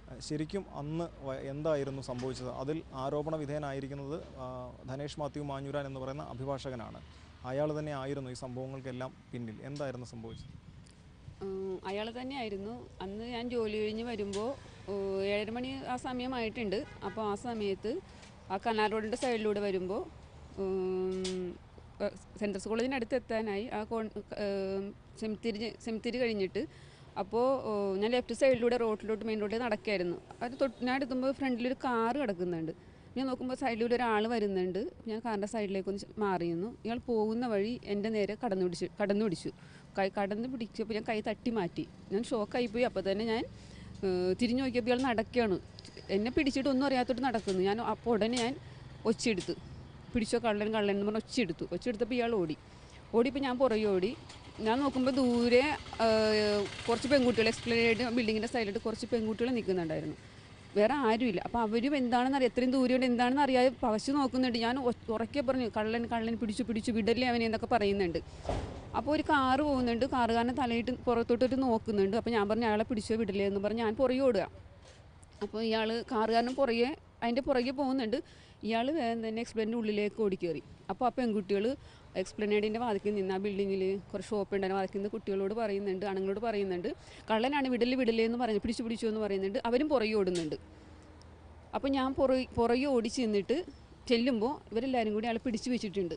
ശരിക്കും അന്ന് വ- എന്തായിരുന്നു സംഭവിച്ചത് അതിൽ ആരോപണ വിധേയനായിരിക്കുന്നത് ആ, ധനേഷ് മാത്യു മാഞ്ഞൂരാൻ എന്ന് പറയുന്ന അഭിഭാഷകനാണ് അയാൾ തന്നെ ആയിരുന്നു ഈ സംഭവങ്ങൾക്കെല്ലാം പിന്നിൽ എന്തായിരുന്നു സംഭവിച്ചത് അയാൾ തന്നെയായിരുന്നു അന്ന് ഞാൻ ജോലി കഴിഞ്ഞ് വരുമ്പോൾ ഏഴര മണി ആ സമയമായിട്ടുണ്ട് അപ്പോൾ ആ സമയത്ത് ആ കനാൽ റോഡിൻ്റെ സൈഡിലൂടെ വരുമ്പോൾ സെൻട്രൽ കോളേജിനടുത്ത് എത്താനായി ആ കോൺ സെമിത്തിരി സെമിത്തിരി കഴിഞ്ഞിട്ട് അപ്പോൾ ഞാൻ ലെഫ്റ്റ് സൈഡിലൂടെ റോഡിലോട്ട് മെയിൻ റോഡിൽ നടക്കായിരുന്നു അത് തൊട്ട് ഞാൻ എടുക്കുമ്പോൾ ഫ്രണ്ടിലൊരു കാറ് കിടക്കുന്നുണ്ട് ഞാൻ നോക്കുമ്പോൾ സൈഡിലൂടെ ഒരാൾ വരുന്നുണ്ട് ഞാൻ കാറിൻ്റെ സൈഡിലേക്ക് ഒന്ന് മാറിയിരുന്നു ഇയാൾ പോകുന്ന വഴി എൻ്റെ നേരെ കടന്നു പിടിച്ചു കടന്നു പിടിച്ചു കൈ കടന്ന് പിടിച്ചപ്പോൾ ഞാൻ കൈ തട്ടി മാറ്റി ഞാൻ ഷോക്കായിപ്പോയി അപ്പോൾ തന്നെ ഞാൻ ഏഹ്, തിരിഞ്ഞു നോക്കിയപ്പോൾ ഇയാൾ നടക്കുകയാണ് എന്നെ പിടിച്ചിട്ട് ഒന്നും അറിയാത്തോട്ട് നടക്കുന്നു ഞാൻ അപ്പോൾ ഉടനെ ഞാൻ ഒച്ചെടുത്ത് പിടിച്ചോ കള്ളൻ കള്ളൻ എന്ന് പറഞ്ഞ് ഒച്ചെടുത്തു ഒച്ചെടുത്തപ്പോൾ ഇയാൾ ഓടി ഓടിയപ്പോൾ ഞാൻ പുറകെ ഓടി ഞാൻ നോക്കുമ്പോൾ ദൂരെ ഏഹ്, കുറച്ച് പെൺകുട്ടികൾ എക്സ്പ്ലനേഡ് ബിൽഡിങ്ങിൻ്റെ സൈഡിലോട്ട് കുറച്ച് പെൺകുട്ടികൾ നിൽക്കുന്നുണ്ടായിരുന്നു വേറെ ആരുമില്ല അപ്പോൾ അവരും എന്താണെന്ന് അറിയാം എത്രയും ദൂരം എന്താണെന്ന് അറിയാതെ പവച്ച് നോക്കുന്നുണ്ട് ഞാൻ ഒ- ഉറക്കെ പറഞ്ഞു കള്ളൻ കള്ളൻ പിടിച്ചു പിടിച്ചു വിടല്ലേ അവനെ എന്നൊക്കെ പറയുന്നുണ്ട് അപ്പോൾ ഒരു കാറ് പോകുന്നുണ്ട് കാറുകാരനെ തലയിട്ട് പുറത്തോട്ടൊരു നോക്കുന്നുണ്ട് അപ്പോൾ ഞാൻ പറഞ്ഞു അയാളെ പിടിച്ചോ വിടില്ലേ എന്ന് പറഞ്ഞ് ഞാൻ പുറകെ ഓടുക അപ്പോൾ ഇയാൾ കാറുകാരൻ പുറകെ അതിൻ്റെ പുറകെ പോകുന്നുണ്ട് ഇയാൾ വേഗം തന്നെ എക്സ്പ്ലനേൻ്റെ ഉള്ളിലേക്ക് ഓടിക്കേറി അപ്പോൾ ആ പെൺകുട്ടികൾ എക്സ്പ്ലനേഡിൻ്റെ വാതിക്കൽ നിന്ന് ആ ബിൽഡിങ്ങിൽ കുറച്ച് ഷോപ്പ് ഉണ്ട് വാതിക്കൽ നിന്ന് കുട്ടികളോട് പറയുന്നുണ്ട് ആണുങ്ങളോട് പറയുന്നുണ്ട് കള്ളനാണ് വിടല് വിടലേ എന്ന് പറയുന്നത് പിടിച്ചു പിടിച്ചു എന്ന് പറയുന്നുണ്ട് അവരും പുറകെ ഓടുന്നുണ്ട് അപ്പോൾ ഞാൻ പുറകെ പുറകെ ഓടിച്ച് നിന്നിട്ട് ചെല്ലുമ്പോൾ ഇവരെല്ലാവരും കൂടി അയാളെ പിടിച്ചു വെച്ചിട്ടുണ്ട്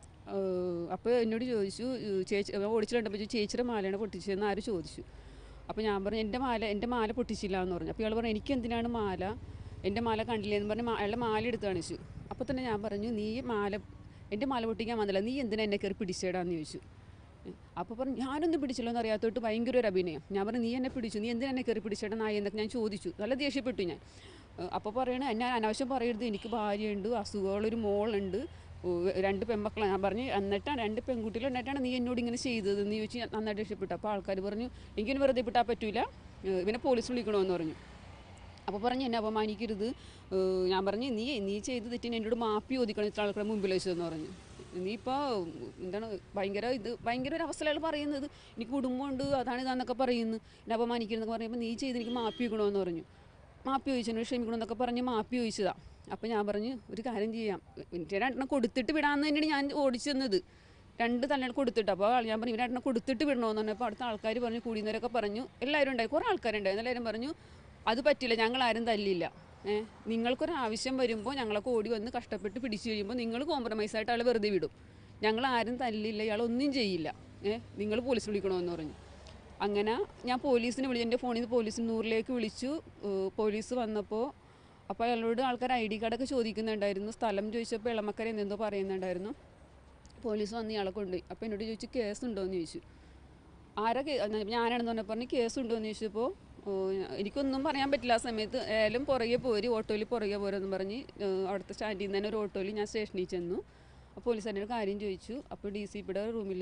അപ്പോൾ എന്നോട് ചോദിച്ചു ഏഹ് ചേച്ചി ഓടിച്ചിട്ടുണ്ടപ്പോൾ ചേച്ചിയുടെ മാലയാണ് പൊട്ടിച്ചതെന്ന് ആര് ചോദിച്ചു അപ്പോൾ ഞാൻ പറഞ്ഞു എൻ്റെ മാല എൻ്റെ മാല പൊട്ടിച്ചില്ല എന്ന് പറഞ്ഞു അപ്പോൾ ഇയാൾ പറഞ്ഞു എനിക്ക് എന്തിനാണ് മാല എൻ്റെ മാല കണ്ടില്ലേ എന്ന് പറഞ്ഞ് മാ- അയാളുടെ മാല എടുത്ത് കാണിച്ചു അപ്പോൾ തന്നെ ഞാൻ പറഞ്ഞു നീ മാല എൻ്റെ മാല പൊട്ടിക്കാൻ വന്നില്ല നീ എന്തിനാ എന്നെ കയറി പിടിച്ചേടാന്ന് ചോദിച്ചു അപ്പോൾ പറഞ്ഞു ഞാനൊന്നും പിടിച്ചില്ലെന്ന് അറിയാത്തോട്ട് ഭയങ്കര ഒരു അഭിനയം ഞാൻ പറഞ്ഞു നീ എന്നെ പിടിച്ചു നീ എന്തിനാ എന്നെ കയറി പിടിച്ചേട്ടാ നായി എന്നൊക്കെ ഞാൻ ചോദിച്ചു നല്ല ദേഷ്യപ്പെട്ടു ഞാൻ അപ്പോൾ പറയണേ ഞാൻ അനാവശ്യം പറയരുത് എനിക്ക് ഭാര്യയുണ്ട് അസുഖമുള്ളൊരു മോളുണ്ട് ഓ, രണ്ട് പെൺമക്കളാണ് ഞാൻ പറഞ്ഞു എന്നിട്ടാണ് രണ്ട് പെൺകുട്ടികളുണ്ടായിട്ടാണ് നീ എന്നോട് ഇങ്ങനെ ചെയ്തത് എന്ന് ചോദിച്ച് ഞാൻ നന്നായിട്ട് രക്ഷപ്പെട്ടു അപ്പോൾ ആൾക്കാർ പറഞ്ഞു എനിക്കിന് വെറുതെ വിട്ടാൽ പറ്റൂല ഏഹ് ഇവനെ പോലീസ് വിളിക്കണമെന്ന് പറഞ്ഞു അപ്പോൾ പറഞ്ഞു എന്നെ അപമാനിക്കരുത് ഏഹ് ഞാൻ പറഞ്ഞു നീ നീ ചെയ്ത് തെറ്റിന് എന്നോട് മാപ്പി ചോദിക്കണം ഇത്ര ആൾക്കാരുടെ മുമ്പിൽ വെച്ചതെന്ന് പറഞ്ഞു നീ ഇപ്പോൾ എന്താണ് ഭയങ്കര ഇത് ഭയങ്കര ഒരു അവസ്ഥയിലാണ് പറയുന്നത് എനിക്ക് കുടുംബമുണ്ട് അതാണ് ഇതാന്നൊക്കെ പറയുന്നു എന്നെ അപമാനിക്കരുതെന്നൊക്കെ പറയുമ്പോൾ നീ ചെയ്ത് എനിക്ക് മാപ്പി വെക്കണമെന്ന് പറഞ്ഞു മാപ്പി ചോദിച്ചു എന്നോട് ക്ഷമിക്കണമെന്നൊക്കെ പറഞ്ഞ് മാപ്പി ചോദിച്ചതാ അപ്പോൾ ഞാൻ പറഞ്ഞു ഒരു കാര്യം ചെയ്യാം എനിക്ക് രണ്ടെണ്ണം കൊടുത്തിട്ട് വിടാമെന്ന് തന്നെയാണ് ഞാൻ ഓടിച്ചു തന്നത് രണ്ട് തലകൾ കൊടുത്തിട്ട് അപ്പോൾ ഞാൻ പറഞ്ഞു ഇവരെണ്ണം കൊടുത്തിട്ട് വിടണമെന്ന് പറഞ്ഞപ്പോൾ അടുത്ത ആൾക്കാർ പറഞ്ഞു കൂടിയവരൊക്കെ പറഞ്ഞു എല്ലാവരും ഉണ്ടായി കുറേ ആൾക്കാരുണ്ടായിരുന്നു എല്ലാവരും പറഞ്ഞു അത് പറ്റില്ല ഞങ്ങൾ ആരും തല്ലില്ല ഏഹ് നിങ്ങൾക്കൊരു ആവശ്യം വരുമ്പോൾ ഞങ്ങളൊക്കെ ഓടി വന്ന് കഷ്ടപ്പെട്ട് പിടിച്ചു കഴിയുമ്പോൾ നിങ്ങൾ കോംപ്രമൈസ് ആയിട്ട് ആളെ വെറുതെ വിടും ഞങ്ങൾ ആരും തല്ലില്ല ഇയാൾ ഒന്നും ചെയ്യില്ല ഏഹ് നിങ്ങൾ പോലീസ് വിളിക്കണമെന്ന് പറഞ്ഞു അങ്ങനെ ഞാൻ പോലീസിനെ വിളിച്ചു എൻ്റെ ഫോണിൽ നിന്ന് പോലീസ് നൂറിലേക്ക് വിളിച്ചു ഏഹ് പോലീസ് വന്നപ്പോൾ അപ്പോൾ അയാളോട് ആൾക്കാർ ഐ ഡി കാർഡൊക്കെ ചോദിക്കുന്നുണ്ടായിരുന്നു സ്ഥലം ചോദിച്ചപ്പോൾ ഇളമക്കര എന്നെന്തോ പറയുന്നുണ്ടായിരുന്നു പോലീസ് വന്ന് ഇയാളെ കൊണ്ടുപോയി അപ്പോൾ എന്നോട് ചോദിച്ചു കേസ് ഉണ്ടോ എന്ന് ചോദിച്ചു ആരാ കേ ഞാനാണെന്ന് പറഞ്ഞപ്പോൾ പറഞ്ഞു കേസ് ഉണ്ടോ എന്ന് ചോദിച്ചപ്പോൾ ഓ, എനിക്കൊന്നും പറയാൻ പറ്റില്ല ആ സമയത്ത് ഏലും പുറകെ പോര് ഓട്ടോയിൽ പുറകെ പോരെന്ന് പറഞ്ഞ് ഏഹ് അവിടുത്തെ സ്റ്റാൻഡിൽ നിന്ന് തന്നെ ഒരു ഓട്ടോയിൽ ഞാൻ സ്റ്റേഷനിൽ ചെന്നു അപ്പോൾ പോലീസുകാരൻ്റെ ഒരു കാര്യം ചോദിച്ചു അപ്പോൾ ഡി സി പിയുടെ റൂമിൽ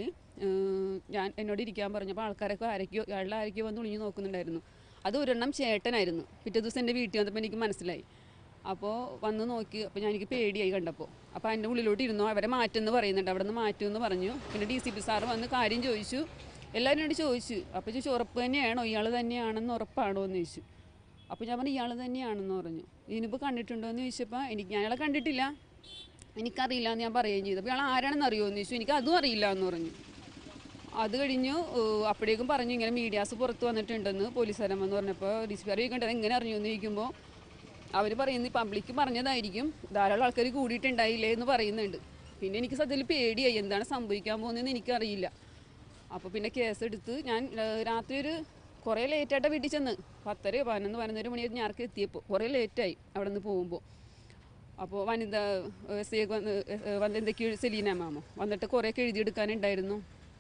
ഞാൻ എന്നോട് ഇരിക്കാൻ പറഞ്ഞപ്പോൾ ആൾക്കാരൊക്കെ ആരൊക്കെയോ അയാളുടെ ആരൊക്കെയോ വന്ന് ഒളിഞ്ഞു നോക്കുന്നുണ്ടായിരുന്നു അത് ഒരെണ്ണം ചേട്ടനായിരുന്നു പിറ്റേ ദിവസം എൻ്റെ വീട്ടിൽ വന്നപ്പോൾ എനിക്ക് മനസ്സിലായി അപ്പോൾ വന്ന് നോക്കി അപ്പോൾ ഞാൻ എനിക്ക് പേടിയായി കണ്ടപ്പോൾ അപ്പോൾ അതിൻ്റെ ഉള്ളിലോട്ട് ഇരുന്നു അവരെ മാറ്റുമെന്ന് പറയുന്നുണ്ട് അവിടെ നിന്ന് മാറ്റുമെന്ന് പറഞ്ഞു പിന്നെ ഡി സി പി സാറ് വന്ന് കാര്യം ചോദിച്ചു എല്ലാവരും എന്നോട് ചോദിച്ചു അപ്പോൾ ചോദിച്ചു ഉറപ്പ് തന്നെയാണോ ഇയാൾ തന്നെയാണെന്ന് ഉറപ്പാണോ എന്ന് ചോദിച്ചു അപ്പോൾ ഞാൻ പറഞ്ഞു ഇയാൾ തന്നെയാണെന്ന് പറഞ്ഞു ഇതിനിപ്പോൾ കണ്ടിട്ടുണ്ടോ എന്ന് ചോദിച്ചപ്പോൾ എനിക്ക് ഞാൻ അയാളെ കണ്ടിട്ടില്ല എനിക്കറിയില്ല എന്ന് ഞാൻ പറയുകയും ചെയ്തു അപ്പോൾ ഇയാൾ ആരാണെന്ന് അറിയുമോ എന്ന് ചോദിച്ചു എനിക്ക് അതും അറിയില്ല എന്ന് പറഞ്ഞു അത് കഴിഞ്ഞു ഏഹ് അപ്പോഴേക്കും പറഞ്ഞു ഇങ്ങനെ മീഡിയാസ് പുറത്ത് വന്നിട്ടുണ്ടെന്ന് പോലീസുകാരൻ വന്ന് പറഞ്ഞപ്പോൾ ഡി സി പി അറിയിക്കേണ്ടത് എങ്ങനെ അറിഞ്ഞു എന്ന് ചോദിക്കുമ്പോൾ അവർ പറയുന്നത് പബ്ലിക്ക് പറഞ്ഞതായിരിക്കും ധാരാളം ആൾക്കാർ കൂടിയിട്ടുണ്ടായില്ലേ എന്ന് പറയുന്നുണ്ട് പിന്നെ എനിക്ക് സത്യത്തിൽ പേടിയായി എന്താണ് സംഭവിക്കാൻ പോകുന്നതെന്ന് എനിക്കറിയില്ല അപ്പോൾ പിന്നെ കേസെടുത്ത് ഞാൻ ഏഹ് രാത്രി ഒരു കുറേ ലേറ്റായിട്ട് വീട്ടിൽ ചെന്ന് പത്തര പതിനൊന്ന് പതിനൊന്നര മണിയായിട്ട് ഞാർക്ക് എത്തിയപ്പോൾ കുറേ ലേറ്റായി അവിടെ നിന്ന് പോകുമ്പോൾ അപ്പോൾ വനിത എസ് ഐ വന്ന് ഏഹ് വന്ന് എന്തൊക്കെയോ സെലീന മാമോ വന്നിട്ട് കുറേയൊക്കെ എഴുതിയെടുക്കാനുണ്ടായിരുന്നു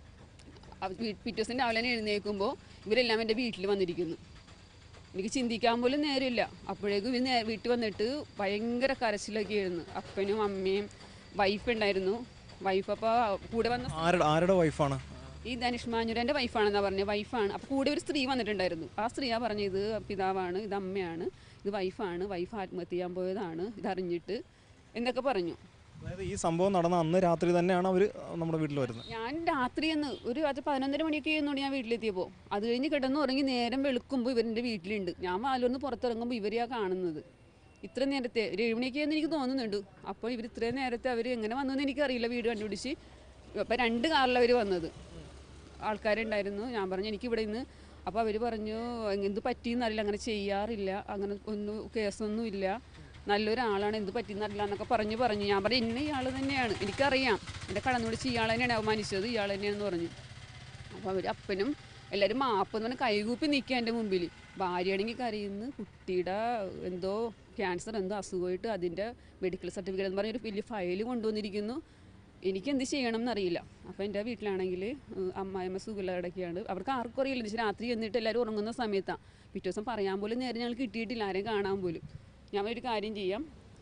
അവ- വീ- പിറ്റേ ദിവസം രാവിലെ തന്നെ എഴുന്നേൽക്കുമ്പോൾ ഇവരെല്ലാം എൻ്റെ വീട്ടിൽ വന്നിരിക്കുന്നു എനിക്ക് ചിന്തിക്കാൻ പോലും നേരമില്ല അപ്പോഴേക്കും ഇവർ നേ വീട്ടിൽ വന്നിട്ട് ഭയങ്കര കരച്ചിലൊക്കെ ആയിരുന്നു അപ്പനും അമ്മയും വൈഫ് ഉണ്ടായിരുന്നു വൈഫ് അപ്പോൾ കൂടെ വന്ന ആരുടെ ആരുടെ വൈഫാണ് ഈ ധനുഷ് മാഞ്ഞുരൻ്റെ വൈഫാണെന്നാണ് പറഞ്ഞത് വൈഫാണ് അപ്പോൾ കൂടെ ഒരു സ്ത്രീ വന്നിട്ടുണ്ടായിരുന്നു ആ സ്ത്രീയാ പറഞ്ഞത് ഇത് പിതാവാണ് ഇത് അമ്മയാണ് ഇത് വൈഫാണ് വൈഫ് ആത്മഹത്യ ചെയ്യാൻ പോയതാണ് ഇതറിഞ്ഞിട്ട് എന്നൊക്കെ പറഞ്ഞു അതായത് ഈ സംഭവം നടന്ന അന്ന് രാത്രി തന്നെയാണ് അവർ നമ്മുടെ വീട്ടിൽ വരുന്നത് ഞാൻ രാത്രി എന്ന് ഒരു അത് പതിനൊന്നര മണിയൊക്കെ ചെയ്യുന്നുണ്ട് ഞാൻ വീട്ടിലെത്തിയപ്പോൾ അത് കഴിഞ്ഞ് കിടന്ന് ഉറങ്ങി നേരം വെളുക്കുമ്പോൾ ഇവരുടെ വീട്ടിലുണ്ട് ഞാൻ വാലൊന്ന് പുറത്തിറങ്ങുമ്പോൾ ഇവരെയാ കാണുന്നത് ഇത്ര നേരത്തെ ഒരു ഏഴുമണിയൊക്കെ എന്ന് എനിക്ക് തോന്നുന്നുണ്ട് അപ്പോൾ ഇവർ ഇത്രയും നേരത്തെ അവർ എങ്ങനെ വന്നതെന്ന് എനിക്കറിയില്ല വീട് കണ്ടുപിടിച്ച് അപ്പോൾ രണ്ട് കാറിലാണ് അവർ വന്നത് ആൾക്കാരുണ്ടായിരുന്നു ഞാൻ പറഞ്ഞു എനിക്കിവിടെ ഇന്ന് അപ്പോൾ അവർ പറഞ്ഞു എന്ത് പറ്റിയെന്നറിയില്ല അങ്ങനെ ചെയ്യാറില്ല അങ്ങനെ ഒന്നും കേസൊന്നും ഇല്ല നല്ലൊരാളാണ് എന്ത് പറ്റിയെന്നറിയില്ല എന്നൊക്കെ പറഞ്ഞു പറഞ്ഞു ഞാൻ പറഞ്ഞു ഇന്ന ഇയാൾ തന്നെയാണ് എനിക്കറിയാം എൻ്റെ കടന്നുപിടിച്ച് ഇയാൾ തന്നെയാണ് അവമാനിച്ചത് ഇയാൾ തന്നെയാണെന്ന് പറഞ്ഞു അപ്പോൾ അവർ അപ്പനും എല്ലാവരും മാപ്പ് എന്ന് പറഞ്ഞാൽ കൈകൂപ്പി നിൽക്കുക എൻ്റെ മുമ്പിൽ ഭാര്യയാണെങ്കിൽ കരയുന്നു കുട്ടിയുടെ എന്തോ ക്യാൻസർ എന്തോ അസുഖമായിട്ട് അതിൻ്റെ മെഡിക്കൽ സർട്ടിഫിക്കറ്റ് എന്ന് പറഞ്ഞൊരു വലിയ ഫയൽ കൊണ്ടുവന്നിരിക്കുന്നു എനിക്ക് എന്ത് ചെയ്യണം എന്നറിയില്ല അപ്പോൾ എൻ്റെ വീട്ടിലാണെങ്കിൽ അമ്മായിമ്മ സുഖമില്ലാതൊക്കെയാണ് അവർക്ക് ആർക്കും അറിയില്ല എന്ന് വെച്ചാൽ രാത്രി എന്നിട്ട് എല്ലാവരും ഉറങ്ങുന്ന സമയത്താണ് പിറ്റേ ദിവസം പറയാൻ പോലും നേരം ഞങ്ങൾ കിട്ടിയിട്ടില്ല ആരെയും കാണാൻ പോലും ഞാൻ ഒരു കാര്യം ചെയ്യാം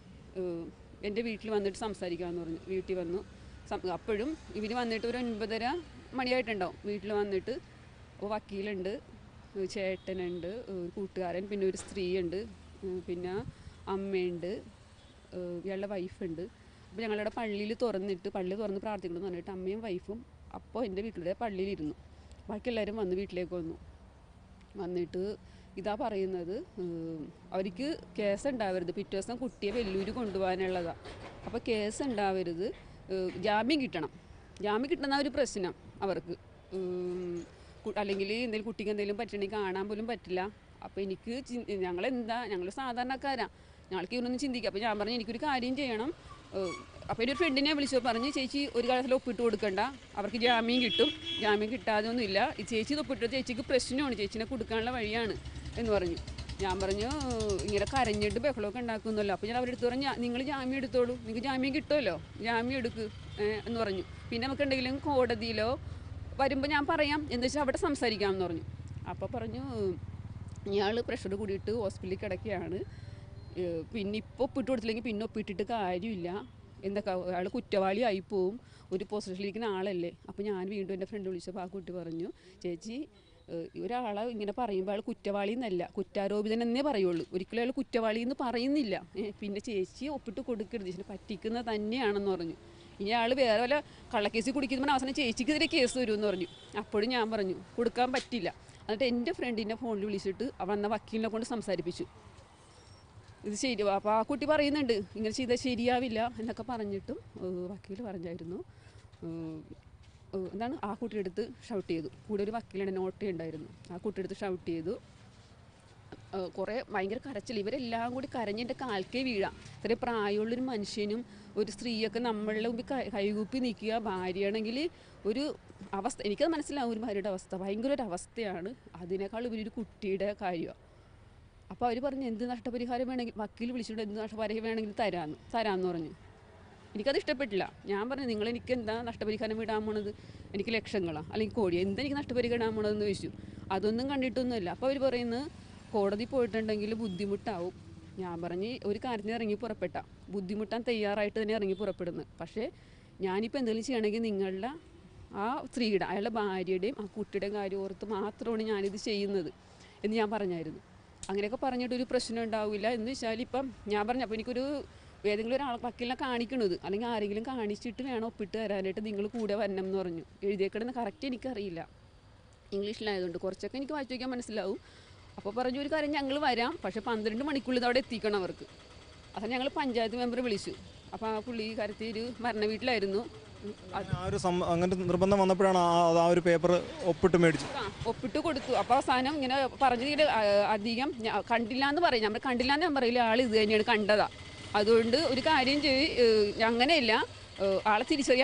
ഏഹ് എൻ്റെ വീട്ടിൽ വന്നിട്ട് സംസാരിക്കാമെന്ന് പറഞ്ഞു വീട്ടിൽ വന്നു സം- അപ്പോഴും ഇവർ വന്നിട്ട് ഒരു ഒൻപതര മണിയായിട്ടുണ്ടാവും വീട്ടിൽ വന്നിട്ട് അപ്പോൾ വക്കീലുണ്ട് ഏഹ് ചേട്ടനുണ്ട് ഒരു കൂട്ടുകാരൻ പിന്നെ ഒരു സ്ത്രീയുണ്ട് ഏഹ് പിന്നെ അമ്മയുണ്ട് ഏഹ് ഇയാളുടെ വൈഫുണ്ട് അപ്പോൾ ഞങ്ങളുടെ പള്ളിയിൽ തുറന്നിട്ട് പള്ളി തുറന്ന് പ്രാർത്ഥിക്കണമെന്ന് പറഞ്ഞിട്ട് അമ്മയും വൈഫും അപ്പോൾ എൻ്റെ വീട്ടിലെ പള്ളിയിലിരുന്നു ബാക്കി എല്ലാവരും വന്ന് വീട്ടിലേക്ക് വന്നു വന്നിട്ട് ഇതാ പറയുന്നത് ഉം, അവർക്ക് കേസ് ഉണ്ടാവരുത് പിറ്റേ ദിവസം കുട്ടിയെ വെല്ലൂര് കൊണ്ടുപോകാനുള്ളതാണ് അപ്പോൾ കേസ് ഉണ്ടാവരുത് ഏഹ്, ജാമ്യം കിട്ടണം ജാമ്യം കിട്ടുന്ന ഒരു പ്രശ്നം അവർക്ക് ഉം, കു- അല്ലെങ്കിൽ എന്തെങ്കിലും കുട്ടിക്ക് എന്തെങ്കിലും പറ്റണമെങ്കിൽ കാണാൻ പോലും പറ്റില്ല അപ്പോൾ എനിക്ക് ചി- ഞങ്ങളെന്താ ഞങ്ങൾ സാധാരണക്കാരാ ഞങ്ങൾക്ക് ഇവരൊന്നും ചിന്തിക്കാം അപ്പോൾ ഞാൻ പറഞ്ഞു എനിക്കൊരു കാര്യം ചെയ്യണം ഏഹ്, അപ്പോൾ എൻ്റെ ഒരു ഫ്രണ്ടിനെ വിളിച്ചു പറഞ്ഞു ചേച്ചി ഒരു കാലത്തിൽ ഒപ്പിട്ട് കൊടുക്കണ്ട അവർക്ക് ജാമ്യം കിട്ടും ജാമ്യം കിട്ടാതെ ഒന്നുമില്ല ഈ ചേച്ചി ഇത് ഒപ്പിട്ട് ചേച്ചിക്ക് പ്രശ്നമാണ് ചേച്ചിനെ കൊടുക്കാനുള്ള വഴിയാണ് എന്ന് പറഞ്ഞു ഞാൻ പറഞ്ഞു ഇങ്ങനെ കരഞ്ഞിട്ട് ബഹളമൊക്കെ ഉണ്ടാക്കുന്നല്ലോ അപ്പോൾ ഞാൻ അവരുടെ അടുത്ത് പറഞ്ഞു നിങ്ങൾ ജാമ്യം എടുത്തോളൂ നിങ്ങൾക്ക് ജാമ്യം കിട്ടുമല്ലോ ജാമ്യം എടുക്ക് ഏഹ് എന്ന് പറഞ്ഞു പിന്നെ നമുക്ക് എന്തെങ്കിലും കോടതിയിലോ വരുമ്പോൾ ഞാൻ പറയാം എന്താ വെച്ചാൽ അവിടെ സംസാരിക്കാമെന്ന് പറഞ്ഞു അപ്പോൾ പറഞ്ഞു ഇയാൾ പ്രഷർ കൂടിയിട്ട് ഹോസ്പിറ്റലിൽ കിടക്കുകയാണ് ഏഹ് പിന്നെ ഇപ്പോൾ ഒപ്പിട്ട് കൊടുത്തില്ലെങ്കിൽ പിന്നെ ഒപ്പിട്ടിട്ട് കാര്യമില്ല എന്തൊക്കെ അയാൾ കുറ്റവാളി ആയിപ്പോവും ഒരു പൊസിഷനിലിരിക്കുന്ന ആളല്ലേ അപ്പോൾ ഞാൻ വീണ്ടും എൻ്റെ ഫ്രണ്ട് വിളിച്ചപ്പോൾ ആ കുട്ടി പറഞ്ഞു ചേച്ചി ഏഹ് ഒരാളെ ഇങ്ങനെ പറയുമ്പോൾ അയാൾ കുറ്റവാളി എന്നല്ല കുറ്റാരോപിതൻ എന്നേ പറയുള്ളൂ ഒരിക്കലും അയാൾ കുറ്റവാളി എന്ന് പറയുന്നില്ല ഏഹ് പിന്നെ ചേച്ചി ഒപ്പിട്ട് കൊടുക്കരുത് ചേച്ചിനെ പറ്റിക്കുന്നത് തന്നെയാണെന്ന് പറഞ്ഞു ഇനി അയാൾ വേറെ വല്ല കള്ളക്കേസ് കുടിക്കുമ്പോൾ അവസാനം ചേച്ചിക്കെതിരെ കേസ് വരുമെന്ന് പറഞ്ഞു അപ്പോഴും ഞാൻ പറഞ്ഞു കൊടുക്കാൻ പറ്റില്ല എന്നിട്ട് എൻ്റെ ഫ്രണ്ടിൻ്റെ ഫോണിൽ വിളിച്ചിട്ട് വന്ന വക്കീലിനെ കൊണ്ട് സംസാരിപ്പിച്ചു ഇത് ശരി അപ്പോൾ ആ കുട്ടി പറയുന്നുണ്ട് ഇങ്ങനെ ചെയ്താൽ ശരിയാവില്ല എന്നൊക്കെ പറഞ്ഞിട്ടും ഏഹ് വക്കീൽ പറഞ്ഞായിരുന്നു ഏഹ് ഏഹ് എന്താണ് ആ കുട്ടിയെടുത്ത് ഷൗട്ട് ചെയ്തു കൂടെ ഒരു വക്കീലുണ്ട് നോട്ടേ ഉണ്ടായിരുന്നു ആ കുട്ടിയെടുത്ത് ഷൗട്ട് ചെയ്തു ഏഹ് കുറേ ഭയങ്കര കരച്ചിൽ ഇവരെല്ലാം കൂടി കരഞ്ഞെൻ്റെ കാൽക്കേ വീഴാം ഇത്രയും പ്രായമുള്ളൊരു മനുഷ്യനും ഒരു സ്ത്രീയൊക്കെ നമ്മളുടെ മുമ്പിൽ കൈ- കൈകൂപ്പി നിൽക്കുക ഭാര്യയാണെങ്കിൽ ഒരു അവസ്ഥ എനിക്കത് മനസ്സിലാവും ഒരു ഭാര്യയുടെ അവസ്ഥ ഭയങ്കര ഒരു അവസ്ഥയാണ് അതിനേക്കാൾ ഉപരി ഒരു കുട്ടിയുടെ കാര്യമാണ് അപ്പോൾ അവർ പറഞ്ഞു എന്ത് നഷ്ടപരിഹാരം വേണമെങ്കിൽ വക്കീൽ വിളിച്ചിട്ട് എന്ത് നഷ്ടപരിഹാരം വേണമെങ്കിലും തരാമെന്ന് തരാമെന്ന് പറഞ്ഞു എനിക്കത് ഇഷ്ടപ്പെട്ടില്ല ഞാൻ പറഞ്ഞു നിങ്ങൾ എനിക്ക് എന്താ നഷ്ടപരിഹാരം വിടാൻ പോണത് എനിക്ക് ലക്ഷങ്ങളാണ് അല്ലെങ്കിൽ കോടി എന്താ എനിക്ക് നഷ്ടപരിഹാരം ഇടാൻ പോണതെന്ന് ചോദിച്ചു അതൊന്നും കണ്ടിട്ടൊന്നുമില്ല അപ്പോൾ അവർ പറയുന്നത് കോടതി പോയിട്ടുണ്ടെങ്കിൽ ബുദ്ധിമുട്ടാവും ഞാൻ പറഞ്ഞ് ഒരു കാര്യത്തിന് ഇറങ്ങി പുറപ്പെട്ട ബുദ്ധിമുട്ടാൻ തയ്യാറായിട്ട് തന്നെ ഇറങ്ങി പുറപ്പെടുന്നത് പക്ഷേ ഞാനിപ്പോൾ എന്തെങ്കിലും ചെയ്യണമെങ്കിൽ നിങ്ങളുടെ ആ സ്ത്രീയുടെ അയാളുടെ ഭാര്യയുടെയും ആ കുട്ടിയുടെയും കാര്യം ഓർത്ത് മാത്രമാണ് ഞാനിത് ചെയ്യുന്നത് എന്ന് ഞാൻ പറഞ്ഞായിരുന്നു അങ്ങനെയൊക്കെ പറഞ്ഞിട്ട് ഒരു പ്രശ്നം ഉണ്ടാവില്ല എന്ന് വെച്ചാൽ ഇപ്പം ഞാൻ പറഞ്ഞു അപ്പോൾ എനിക്കൊരു ഏതെങ്കിലും ഒരാൾ വക്കീലിനെ കാണിക്കണത് അല്ലെങ്കിൽ ആരെങ്കിലും കാണിച്ചിട്ട് വേണം ഒപ്പിട്ട് തരാനായിട്ട് നിങ്ങൾ കൂടെ വരണം എന്ന് പറഞ്ഞു എഴുതിയേക്കണമെന്ന് കറക്റ്റ് എനിക്കറിയില്ല ഇംഗ്ലീഷിലായതുകൊണ്ട് കുറച്ചൊക്കെ എനിക്ക് വായിച്ചു വയ്ക്കാൻ മനസ്സിലാവും അപ്പോൾ പറഞ്ഞു ഒരു കാര്യം ഞങ്ങൾ വരാം പക്ഷേ പന്ത്രണ്ട് മണിക്കുള്ളിൽ ഇത് അവിടെ എത്തിക്കണം അവർക്ക് അപ്പം ഞങ്ങൾ പഞ്ചായത്ത് മെമ്പർ വിളിച്ചു അപ്പോൾ ആ പുള്ളി കാര്യത്തിൽ ഒരു മരണ വീട്ടിലായിരുന്നു അത് ആ ഒരു സം അങ്ങനെ നിർബന്ധം വന്നപ്പോഴാണ് ആ ആ ഒരു പേപ്പർ ഒപ്പിട്ട് മേടിച്ചു ആ ഒപ്പിട്ട് കൊടുത്തു അപ്പോൾ അവസാനം ഇങ്ങനെ പറഞ്ഞതിൽ അധികം ഞാ- കണ്ടില്ല എന്ന് പറയും നമ്മൾ കണ്ടില്ല എന്ന് ഞാൻ പറയില്ല ആൾ ഇത് തന്നെയാണ് കണ്ടതാ അതുകൊണ്ട് ഒരു കാര്യം ചെയ്യ് ഏഹ് അങ്ങനെയല്ല ഏഹ് ആളെ തിരിച്ചറിയാൻ